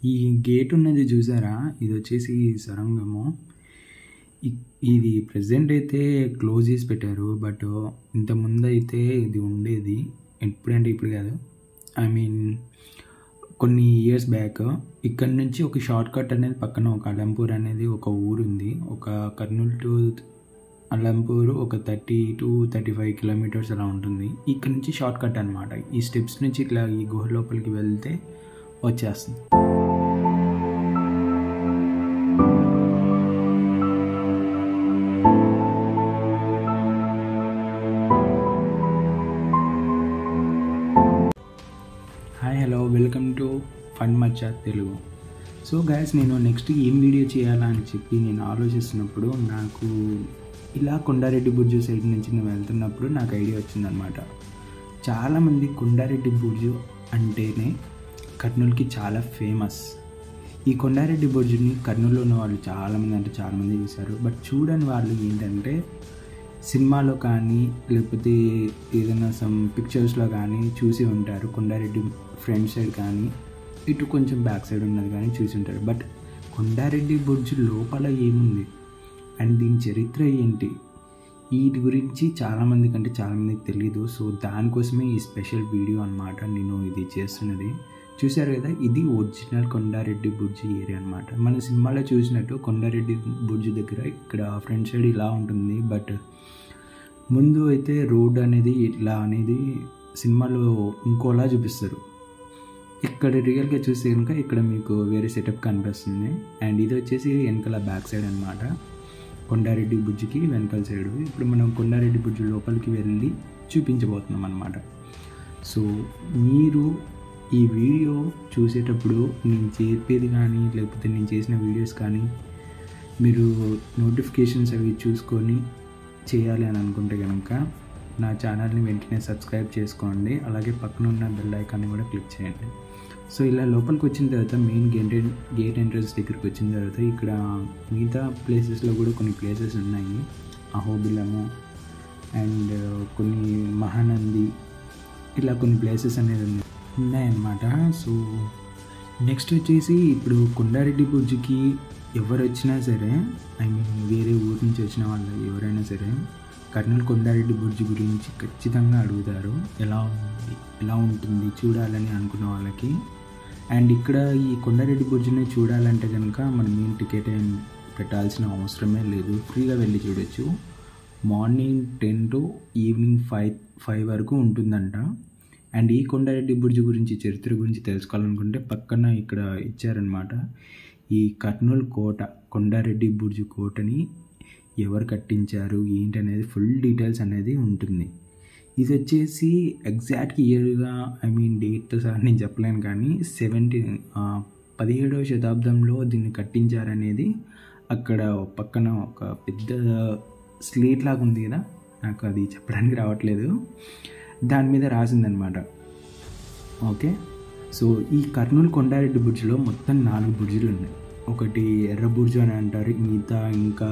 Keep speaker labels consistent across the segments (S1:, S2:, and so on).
S1: ఈ గేట్ ఉన్నది చూసారా ఇది వచ్చేసి సొరంగము ఇ- ఇది ప్రజెంట్ అయితే క్లోజ్ చేసి పెట్టారు బట్ ఇంత ముందు అయితే ఇది ఉండేది ఎప్పుడంటే ఇప్పుడు కాదు ఐ మీన్ కొన్ని ఇయర్స్ బ్యాక్ ఇక్కడ నుంచి ఒక షార్ట్ కట్ అనేది పక్కన ఒక అలంపూర్ అనేది ఒక ఊరు ఉంది ఒక కర్నూలు టు అలంపూర్ ఒక thirty to thirty five kilometres అలా ఉంటుంది ఇక్కడ నుంచి షార్ట్ కట్ అనమాట ఈ స్టెప్స్ నుంచి ఇట్లా ఈ గుహ లోపలికి వెళ్తే వచ్చేస్తుంది hi hello welcome to fun Macha Telugu so guys నేను నెక్స్ట్ ఏం వీడియో చేయాలా అని చెప్పి నేను ఆలోచిస్తున్నప్పుడు నాకు ఇలా కొండారెడ్డి బుర్జు సైడ్ నుంచి నేను వెళ్తున్నప్పుడు నాకు ఐడియా వచ్చిందనమాట చాలామంది కొండారెడ్డి బుర్జు అంటేనే కర్నూలుకి చాలా ఫేమస్ ఈ కొండారెడ్డి బుర్జుని కర్నూలులో ఉన్న వాళ్ళు చాలామంది అంటే చాలామంది చూశారు బట్ చూడని వాళ్ళు ఏంటంటే సినిమాలో కానీ లేకపోతే ఏదైనా సమ్ పిక్చర్స్లో కానీ చూసి ఉంటారు కొండారెడ్డి ఫ్రంట్ సైడ్ కానీ ఇటు కొంచెం బ్యాక్ సైడ్ ఉన్నది కానీ చూసి ఉంటారు బట్ కొండారెడ్డి బుర్జు లోపల ఏముంది అండ్ దీని చరిత్ర ఏంటి వీటి గురించి చాలామంది కంటే చాలామందికి తెలియదు సో దానికోసమే ఈ స్పెషల్ వీడియో అన్నమాట నేను ఇది చేస్తున్నది చూశారు కదా ఇది ఒరిజినల్ కొండారెడ్డి బుర్జి ఏరియా అనమాట మన సినిమాలో చూసినట్టు కొండారెడ్డి బుర్జి దగ్గర ఇక్కడ ఫ్రంట్ సైడ్ ఇలా ఉంటుంది బట్ ముందు అయితే రోడ్ అనేది ఇట్లా అనేది సినిమాలో ఇంకోలా చూపిస్తారు ఇక్కడ రియల్గా చూస్తే కనుక ఇక్కడ మీకు వేరే సెటప్ కనిపిస్తుంది అండ్ ఇది వచ్చేసి వెనకాల బ్యాక్ సైడ్ అనమాట కొండారెడ్డి బుజ్జికి వెనకాల సైడ్ ఇప్పుడు మనం కొండారెడ్డి బుజ్జి లోపలికి వెళ్ళి చూపించబోతున్నాం అనమాట సో మీరు ఈ వీడియో చూసేటప్పుడు నేను చెప్పేది కానీ లేకపోతే నేను చేసిన వీడియోస్ కానీ మీరు నోటిఫికేషన్స్ అవి చూసుకొని చేయాలి అని అనుకుంటే కనుక నా ఛానల్ని వెంటనే సబ్స్క్రైబ్ చేసుకోండి అలాగే పక్కన ఉన్న బెల్ ఐకాన్ని కూడా క్లిక్ చేయండి సో ఇలా లోపలికి వచ్చిన తర్వాత మెయిన్ గేట్ గేట్ ఎంట్రన్స్ దగ్గరికి వచ్చిన తర్వాత ఇక్కడ మిగతా ప్లేసెస్లో కూడా కొన్ని ప్లేసెస్ ఉన్నాయి అహోబిలము అండ్ కొన్ని మహానంది ఇలా కొన్ని ప్లేసెస్ అనేది ఉన్నాయి ఉన్నాయన్నమాట సో నెక్స్ట్ వచ్చేసి ఇప్పుడు కొండారెడ్డి బుజ్జికి ఎవరు వచ్చినా సరే ఐ మీన్ వేరే ఊరు నుంచి వచ్చిన వాళ్ళు ఎవరైనా సరే కర్నూలు కొండారెడ్డి బుర్జి గురించి ఖచ్చితంగా అడుగుతారు ఎలా ఉంది ఎలా ఉంటుంది చూడాలని అనుకున్న వాళ్ళకి అండ్ ఇక్కడ ఈ కొండారెడ్డి బుర్జిని చూడాలంటే కనుక మనం ఏం టికెట్ ఏం పెట్టాల్సిన అవసరమే లేదు ఫ్రీగా వెళ్ళి చూడొచ్చు morning ten to evening five five వరకు ఉంటుందంట అండ్ ఈ కొండారెడ్డి బుర్జి గురించి చరిత్ర గురించి తెలుసుకోవాలనుకుంటే పక్కన ఇక్కడ ఇచ్చారనమాట ఈ కర్నూలు కోట కొండారెడ్డి బుర్జు కోటని ఎవరు కట్టించారు ఏంటి అనేది ఫుల్ డీటెయిల్స్ అనేది ఉంటుంది ఇది వచ్చేసి ఎగ్జాక్ట్ ఇయర్గా ఐ మీన్ డేట్తో సహా నేను చెప్పలేను కానీ సెవెంటీన్ పదిహేడవ శతాబ్దంలో దీన్ని కట్టించారనేది అక్కడ పక్కన ఒక పెద్ద స్లేట్ లాగా ఉంది కదా నాకు అది చెప్పడానికి రావట్లేదు దాని మీద రాసిందనమాట ఓకే సో ఈ కర్నూలు కొండారెడ్డి బుర్జులో మొత్తం నాలుగు బుర్జులు ఉన్నాయి ఒకటి ఎర్ర బుర్జు అని అంటారు మిగతా ఇంకా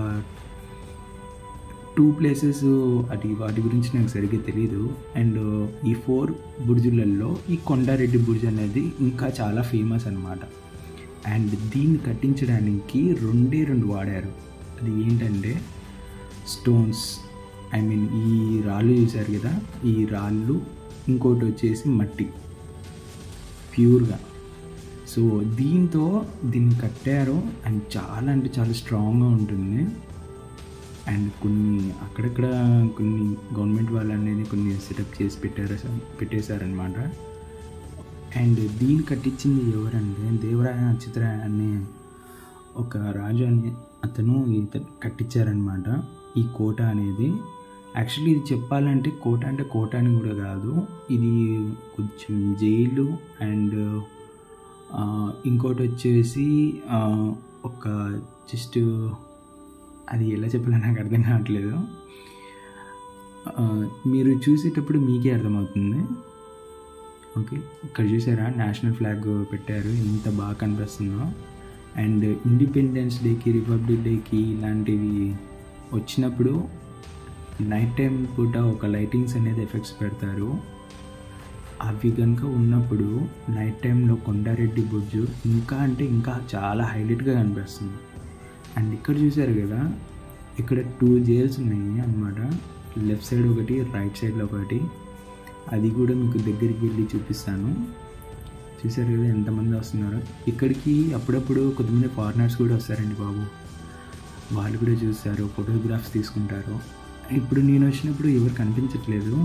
S1: టూ ప్లేసెస్ అది వాటి గురించి నాకు సరిగ్గా తెలియదు అండ్ ఈ ఫోర్ బుర్జులలో ఈ కొండారెడ్డి బుర్జు అనేది ఇంకా చాలా ఫేమస్ అనమాట అండ్ దీన్ని కట్టించడానికి రెండే రెండు వాడారు అది ఏంటంటే స్టోన్స్ ఐ మీన్ ఈ రాళ్ళు చూశారు కదా ఈ రాళ్ళు ఇంకోటి వచ్చేసి మట్టి ప్యూర్గా సో దీంతో దీన్ని కట్టారు అండ్ చాలా అంటే చాలా స్ట్రాంగ్గా ఉంటుంది అండ్ కొన్ని అక్కడక్కడ కొన్ని గవర్నమెంట్ వాళ్ళు అనేది కొన్ని సెటప్ చేసి పెట్టారు పెట్టేశారనమాట అండ్ దీన్ని కట్టించింది ఎవరంటే దేవరాయ చిత్ర అనే ఒక రాజు అనే అతను ఇంత కట్టించారనమాట ఈ కోట అనేది యాక్చువల్లీ ఇది చెప్పాలంటే కోట అంటే కోట అని కూడా కాదు ఇది కొంచెం జైలు అండ్ ఇంకోటి వచ్చేసి ఒక జస్ట్ అది ఎలా చెప్పాలో నాకు అర్థం కావట్లేదు మీరు చూసేటప్పుడు మీకే అర్థమవుతుంది ఓకే ఇక్కడ చూసారా నేషనల్ ఫ్లాగ్ పెట్టారు ఎంత బాగా కనిపిస్తుందో అండ్ ఇండిపెండెన్స్ డేకి రిపబ్లిక్ డేకి ఇలాంటివి వచ్చినప్పుడు నైట్ టైం పూట ఒక లైటింగ్స్ అనేది ఎఫెక్ట్స్ పెడతారు అవి కనుక ఉన్నప్పుడు నైట్ టైంలో కొండారెడ్డి బుర్జు ఇంకా అంటే ఇంకా చాలా హైలైట్గా కనిపిస్తుంది అండ్ ఇక్కడ చూసారు కదా ఇక్కడ టూ జైల్స్ ఉన్నాయి అన్నమాట లెఫ్ట్ సైడ్ ఒకటి రైట్ సైడ్లో ఒకటి అది కూడా మీకు దగ్గరికి వెళ్ళి చూపిస్తాను చూసారు కదా ఎంతమంది వస్తున్నారు ఇక్కడికి అప్పుడప్పుడు కొంతమంది ఫారినర్స్ కూడా వస్తారండి బాబు వాళ్ళు కూడా చూస్తారు ఫోటోగ్రాఫ్స్ తీసుకుంటారు ఇప్పుడు నేను వచ్చినప్పుడు ఎవరు కనిపించట్లేదు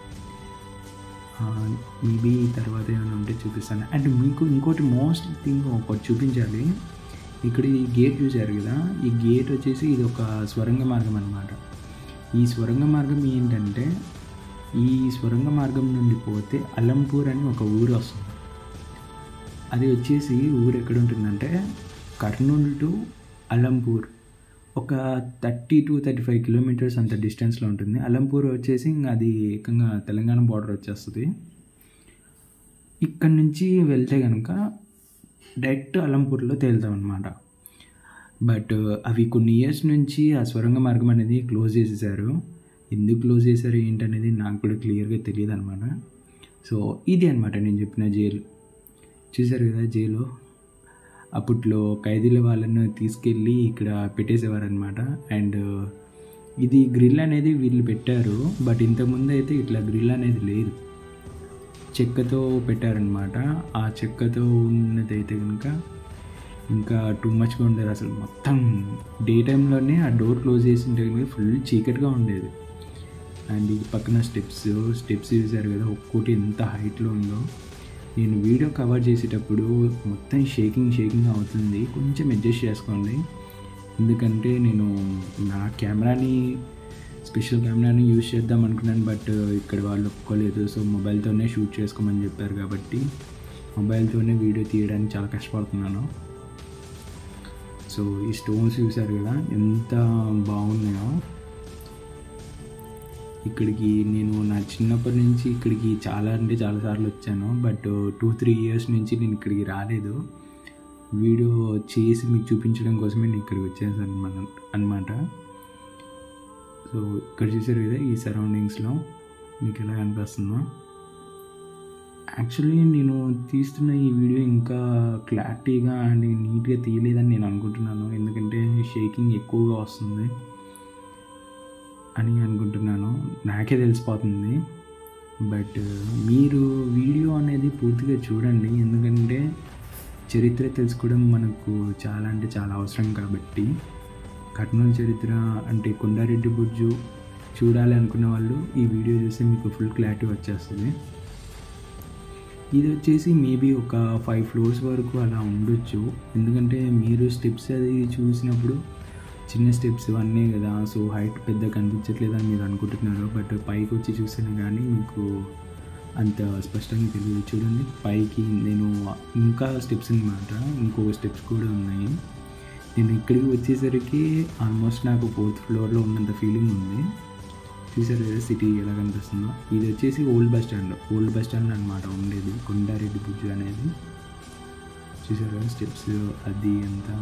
S1: మేబీ తర్వాత ఏమైనా ఉంటే చూపిస్తాను అండ్ మీకు ఇంకోటి మోస్ట్ థింగ్ ఒకటి చూపించాలి ఇక్కడ ఈ గేట్ చూశారు కదా ఈ గేట్ వచ్చేసి ఇది ఒక స్వరంగ మార్గం అనమాట ఈ స్వరంగ మార్గం ఏంటంటే ఈ స్వరంగ మార్గం నుండి పోతే అలంపూర్ అని ఒక ఊరు వస్తుంది అది వచ్చేసి ఊరు ఎక్కడ ఉంటుందంటే కర్నూలు టు అలంపూర్ ఒక thirty to thirty five kilometres అంత డిస్టెన్స్లో ఉంటుంది అలంపూర్ వచ్చేసి ఇంకా అది ఏకంగా తెలంగాణ బార్డర్ వచ్చేస్తుంది ఇక్కడ నుంచి వెళ్తే కనుక డైరెక్ట్ అలంపూర్లో తేలుతాం అనమాట బట్ అవి కొన్ని ఇయర్స్ నుంచి ఆ స్వరంగ మార్గం అనేది క్లోజ్ చేసేసారు ఎందుకు క్లోజ్ చేశారు ఏంటనేది నాకు కూడా క్లియర్గా తెలియదు అనమాట సో ఇది అనమాట నేను చెప్పిన జైలు చూసారు కదా జైలు అప్పట్లో ఖైదీల వాళ్ళను తీసుకెళ్ళి ఇక్కడ పెట్టేసేవారు అనమాట అండ్ ఇది గ్రిల్ అనేది వీళ్ళు పెట్టారు బట్ ఇంతకుముందు అయితే ఇట్లా గ్రిల్ అనేది లేదు చెక్కతో పెట్టారనమాట ఆ చెక్కతో ఉన్నదైతే కనుక ఇంకా టూ మచ్గా ఉండేది అసలు మొత్తం డే టైంలోనే ఆ డోర్ క్లోజ్ చేసి ఉంటే కనుక ఫుల్ చీకటిగా ఉండేది అండ్ ఈ పక్కన స్టెప్స్ స్టెప్స్ చూసారు కదా ఒక్కోటి ఎంత హైట్లో ఉందో నేను వీడియో కవర్ చేసేటప్పుడు మొత్తం షేకింగ్ షేకింగ్ అవుతుంది కొంచెం అడ్జస్ట్ చేసుకోండి ఎందుకంటే నేను నా కెమెరాని స్పెషల్ కెమెరాని యూజ్ చేద్దాం అనుకున్నాను బట్ ఇక్కడ వాళ్ళు ఒప్పుకోలేదు సో మొబైల్తోనే షూట్ చేసుకోమని చెప్పారు కాబట్టి మొబైల్తోనే వీడియో తీయడానికి చాలా కష్టపడుతున్నాను సో ఈ స్టోన్స్ చూసారు కదా ఎంత బాగున్నాయో ఇక్కడికి నేను నా చిన్నప్పటి నుంచి ఇక్కడికి చాలా అంటే చాలా సార్లు వచ్చాను బట్ టూ త్రీ ఇయర్స్ నుంచి నేను ఇక్కడికి రాలేదు వీడియో చేసి మీకు చూపించడం కోసమే నేను ఇక్కడికి వచ్చేసాను అనమాట అనమాట సో ఇక్కడ చూసారు కదా ఈ సరౌండింగ్స్లో మీకు ఎలా అనిపిస్తుందో యాక్చువల్లీ నేను తీస్తున్న ఈ వీడియో ఇంకా క్లారిటీగా అండ్ నీట్గా తీయలేదని నేను అనుకుంటున్నాను ఎందుకంటే షేకింగ్ ఎక్కువగా వస్తుంది అని అనుకుంటున్నాను నాకే తెలిసిపోతుంది బట్ మీరు వీడియో అనేది పూర్తిగా చూడండి ఎందుకంటే చరిత్ర తెలుసుకోవడం మనకు చాలా అంటే చాలా అవసరం కాబట్టి కర్నూలు చరిత్ర అంటే కొండారెడ్డి బుర్జు చూడాలి అనుకున్న వాళ్ళు ఈ వీడియో చూస్తే మీకు ఫుల్ క్లారిటీ వచ్చేస్తుంది ఇది వచ్చేసి మేబీ ఒక ఫైవ్ ఫ్లోర్స్ వరకు అలా ఉండొచ్చు ఎందుకంటే మీరు స్టెప్స్ అది చూసినప్పుడు చిన్న స్టెప్స్ అన్నీ కదా సో హైట్ పెద్ద కనిపించట్లేదని మీరు అనుకుంటున్నారు బట్ పైకి వచ్చి చూస్తేనే కానీ మీకు అంత స్పష్టంగా తెలియదు చూడండి పైకి నేను ఇంకా స్టెప్స్ అనమాట ఇంకొక స్టెప్స్ కూడా ఉన్నాయి నేను ఇక్కడికి వచ్చేసరికి ఆల్మోస్ట్ నాకు ఫోర్త్ ఫ్లోర్లో ఉన్నంత ఫీలింగ్ ఉంది చూసారు కదా సిటీ ఎలా కనిపిస్తుందో ఇది వచ్చేసి old bus stand old bus stand అనమాట ఉండేది కొండారెడ్డి బుజ్జు అనేది చూసారు కదా స్టెప్స్ అది అంతా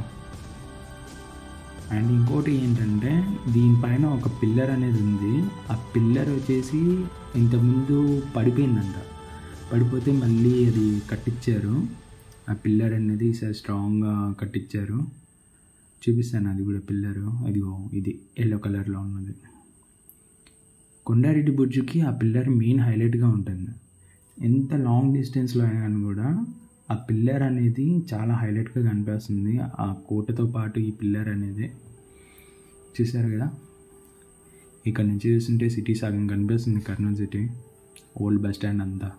S1: అండ్ ఇంకోటి ఏంటంటే దీనిపైన ఒక పిల్లర్ అనేది ఉంది ఆ పిల్లర్ వచ్చేసి ఇంతకుముందు పడిపోయిందంట పడిపోతే మళ్ళీ అది కట్టించారు ఆ పిల్లర్ అనేది ఈసారి స్ట్రాంగ్గా కట్టించారు చూపిస్తాను అది కూడా పిల్లరు అది ఇది ఎల్లో కలర్లో ఉన్నది కొండారెడ్డి బుర్జుకి ఆ పిల్లర్ మెయిన్ హైలైట్గా ఉంటుంది ఎంత లాంగ్ డిస్టెన్స్లో అయినా కానీ కూడా ఆ పిల్లర్ అనేది చాలా హైలైట్గా కనిపిస్తుంది ఆ కోటతో పాటు ఈ పిల్లర్ అనేది చూసారు కదా ఇక్కడ నుంచి చూస్తుంటే సిటీ సగం కనిపిస్తుంది Kurnool city old bus stand అంతా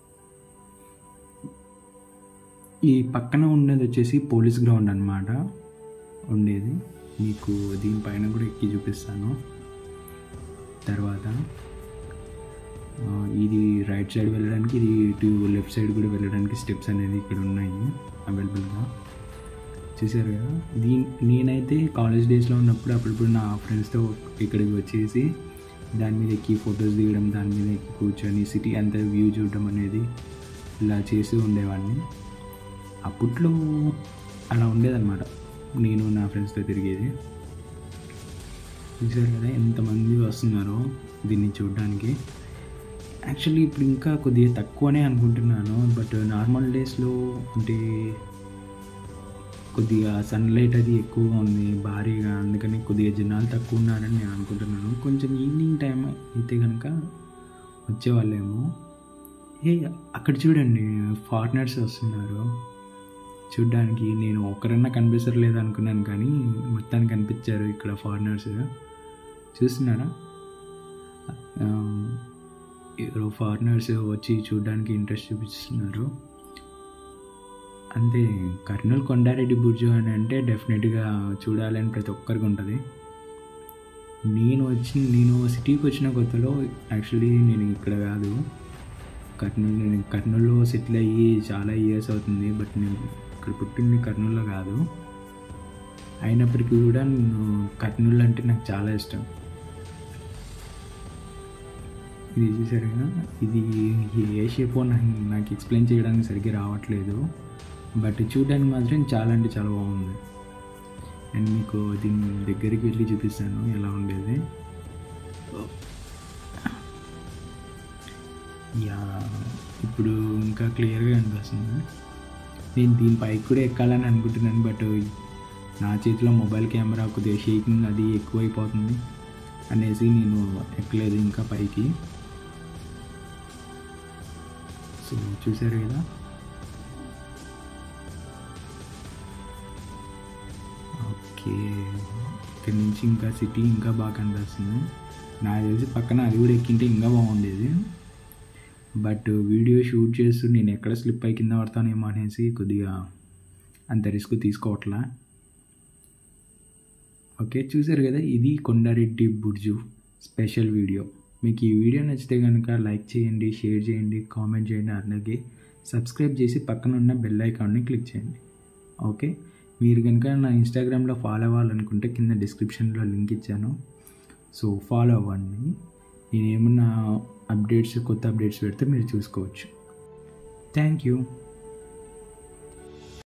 S1: ఈ పక్కన ఉన్నది వచ్చేసి పోలీస్ గ్రౌండ్ అనమాట ఉండేది మీకు దీనిపైన కూడా ఎక్కి చూపిస్తాను తర్వాత ఆ, ఇది రైట్ సైడ్ వెళ్ళడానికి ఇది ఇటు లెఫ్ట్ సైడ్ కూడా వెళ్ళడానికి స్టెప్స్ అనేది ఇక్కడ ఉన్నాయి అవైలబుల్గా చూసారు కదా దీని నేనైతే కాలేజ్ డేస్లో ఉన్నప్పుడు అప్పుడప్పుడు నా ఫ్రెండ్స్తో ఇక్కడికి వచ్చేసి దాని మీద ఎక్కి ఫొటోస్ దిగడం దాని మీద ఎక్కి కూర్చొని సిటీ అంతా వ్యూ చూడడం అనేది ఇలా చేస్తూ ఉండేవాడిని అప్పట్లో అలా ఉండేదన్నమాట నేను నా ఫ్రెండ్స్తో తిరిగేది చూసారు కదా ఎంతమంది వస్తున్నారో దీన్ని చూడడానికి యాక్చువల్లీ ఇప్పుడు ఇంకా కొద్దిగా తక్కువనే అనుకుంటున్నాను బట్ నార్మల్ డేస్లో అంటే కొద్దిగా సన్లైట్ అది ఎక్కువగా ఉంది భారీగా అందుకని కొద్దిగా జనాలు తక్కువ ఉన్నారని నేను అనుకుంటున్నాను కొంచెం ఈవినింగ్ టైం అయితే కనుక వచ్చేవాళ్ళేమో ఏ అక్కడ చూడండి ఫారినర్స్ వస్తున్నారు చూడ్డానికి నేను ఒకరన్నా కనిపించట్లేదు అనుకున్నాను కానీ మొత్తానికి కనిపించారు ఇక్కడ ఫారినర్స్ చూస్తున్నారా ఆ, ఎవరో ఫారినర్స్ వచ్చి చూడడానికి ఇంట్రెస్ట్ చూపిస్తున్నారు అంతే కర్నూలు కొండారెడ్డి బుర్జు అని అంటే డెఫినెట్గా చూడాలని ప్రతి ఒక్కరికి ఉంటుంది నేను వచ్చి నేను సిటీకి వచ్చిన కొత్తలో యాక్చువల్లీ నేను ఇక్కడ కాదు కర్నూలు నేను కర్నూలులో సెటిల్ అయ్యి చాలా ఇయర్స్ అవుతుంది బట్ నేను ఇక్కడ పుట్టింది కర్నూలులో కాదు అయినప్పటికీ కూడా నేను కర్నూలు అంటే నాకు చాలా ఇష్టం ఇది చూసారు కదా ఇది ఏ షేపో నాకు నాకు ఎక్స్ప్లెయిన్ చేయడానికి సరిగ్గా రావట్లేదు బట్ చూడడానికి మాత్రం చాలా అంటే చాలా బాగుంది అండ్ మీకు దీని దగ్గరికి వెళ్ళి చూపిస్తాను ఎలా ఉండేది యా ఇప్పుడు ఇంకా క్లియర్గా అనిపిస్తుంది నేను దీని పైకి కూడా ఎక్కాలని అనుకుంటున్నాను బట్ నా చేతిలో మొబైల్ కెమెరా కొద్దిగా షేకింగ్ అది ఎక్కువైపోతుంది అనేసి నేను ఎక్కలేదు ఇంకా పైకి సో చూసారు కదా ఓకే ఇక్కడ నుంచి ఇంకా సిటీ ఇంకా బాగా కనిపిస్తుంది నాకు తెలిసి పక్కన అది కూడా ఎక్కింటే ఇంకా బాగుండేది బట్ వీడియో షూట్ చేస్తూ నేను ఎక్కడ స్లిప్ అయి కింద పడతానేమో అనేసి కొద్దిగా అంత రిస్క్ తీసుకోవట్లా ఓకే చూసారు కదా ఇది కొండారెడ్డి బుర్జు స్పెషల్ వీడియో మీకు ఈ వీడియో నచ్చితే కనుక లైక్ చేయండి షేర్ చేయండి కామెంట్ చేయండి అలాగే సబ్స్క్రైబ్ చేసి పక్కన ఉన్న బెల్ ఐకాన్ని క్లిక్ చేయండి ఓకే మీరు కనుక నా ఇన్స్టాగ్రామ్లో ఫాలో అవ్వాలనుకుంటే కింద డిస్క్రిప్షన్లో లింక్ ఇచ్చాను సో ఫాలో అవ్వండి నేను ఏమన్నా అప్డేట్స్ కొత్త అప్డేట్స్ పెడితే మీరు చూసుకోవచ్చు థ్యాంక్ యూ